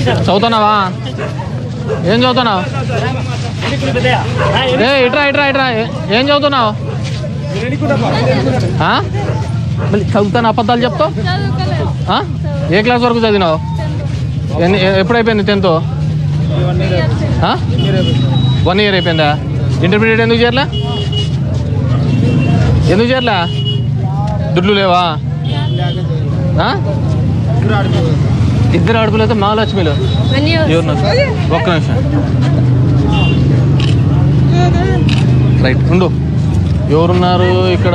చదువుతున్నావా ఏం చదువుతున్నావు ఏ ఇట్రా ఇట్రా ఇట్రా ఏ- ఏం చదువుతున్నావు ఆ? మళ్ళీ చదువుతాను అబద్ధాలు చెప్తావు చదువుకోలేదు ఆ? ఏ క్లాస్ వరకు చదివినావు ఎన్ని ఎ- ఎప్పుడు అయిపోయింది టెన్త్ వన్ ఇయర్ అయిపోయిందా ఇంటర్మీడియట్ ఎందుకు చేరలే ఎందుకు చేరలే దుడ్లు లేవా ఆ? ఇద్దరు అడుగులు అయితే మహాలక్ష్మిలో ఎవరు నాకు? ఒక్క నిమిషం రైట్ ఉండు ఎవరున్నారు ఇక్కడ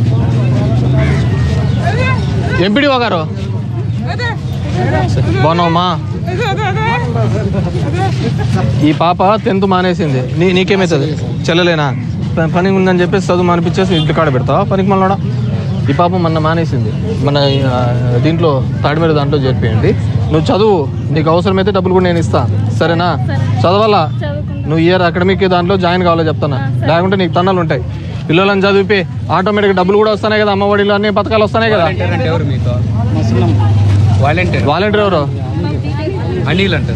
ఎంపీడీఓ గారు బాగున్నావమ్మా ఈ పాప టెన్త్ మానేసింది నీ నీకేమవుతుంది చెల్లలేనా ప- పని ఉందని చెప్పేసి చదువు మానిపించేసి ఇంటి కాడ పెడతావా పనికి మళ్ళీ ఈ పాప మొన్న మానేసింది మన ఆ, దీంట్లో తాడిమేర దాంట్లో చేరిపోయింది నువ్వు చదువు నీకు అవసరమైతే డబ్బులు కూడా నేను ఇస్తా సరేనా చదవాలా చదువుకుంటా నువ్వు ఇయర్ అకాడమిక్ దాంట్లో జాయిన్ కావాలో చెప్తాను లేకుంటే నీకు తన్నాలు ఉంటాయి పిల్లలను చదివిపి ఆటోమేటిక్ డబ్బులు కూడా వస్తున్నాయి కదా అమ్మఒడిలో అన్ని పథకాలు వస్తున్నాయి కదా అంటే ఎవరు మీతో వాలంటీర్ వాలంటీర్ ఎవరు అనిల్ అంటారు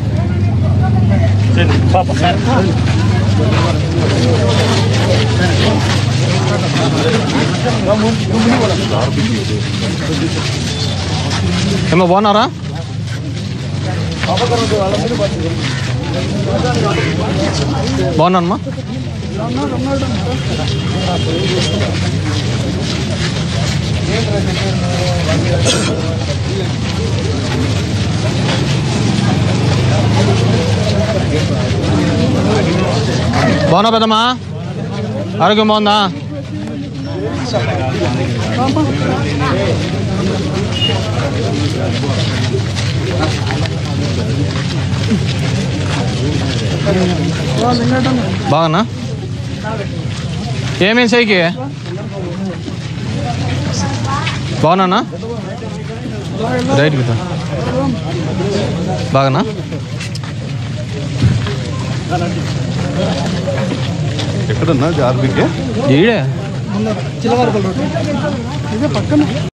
ఏమో బాగున్నారా బాగున్నానమ్మా బాగున్నా పెద్దమ్మా ఆరోగ్యం బాగుందా బాగున్నా ఏమేం సైకి బాగున్నానా రైట్ బిడ్డ బాగానా ఎక్కడన్నా ఆర్బీకే ఈడే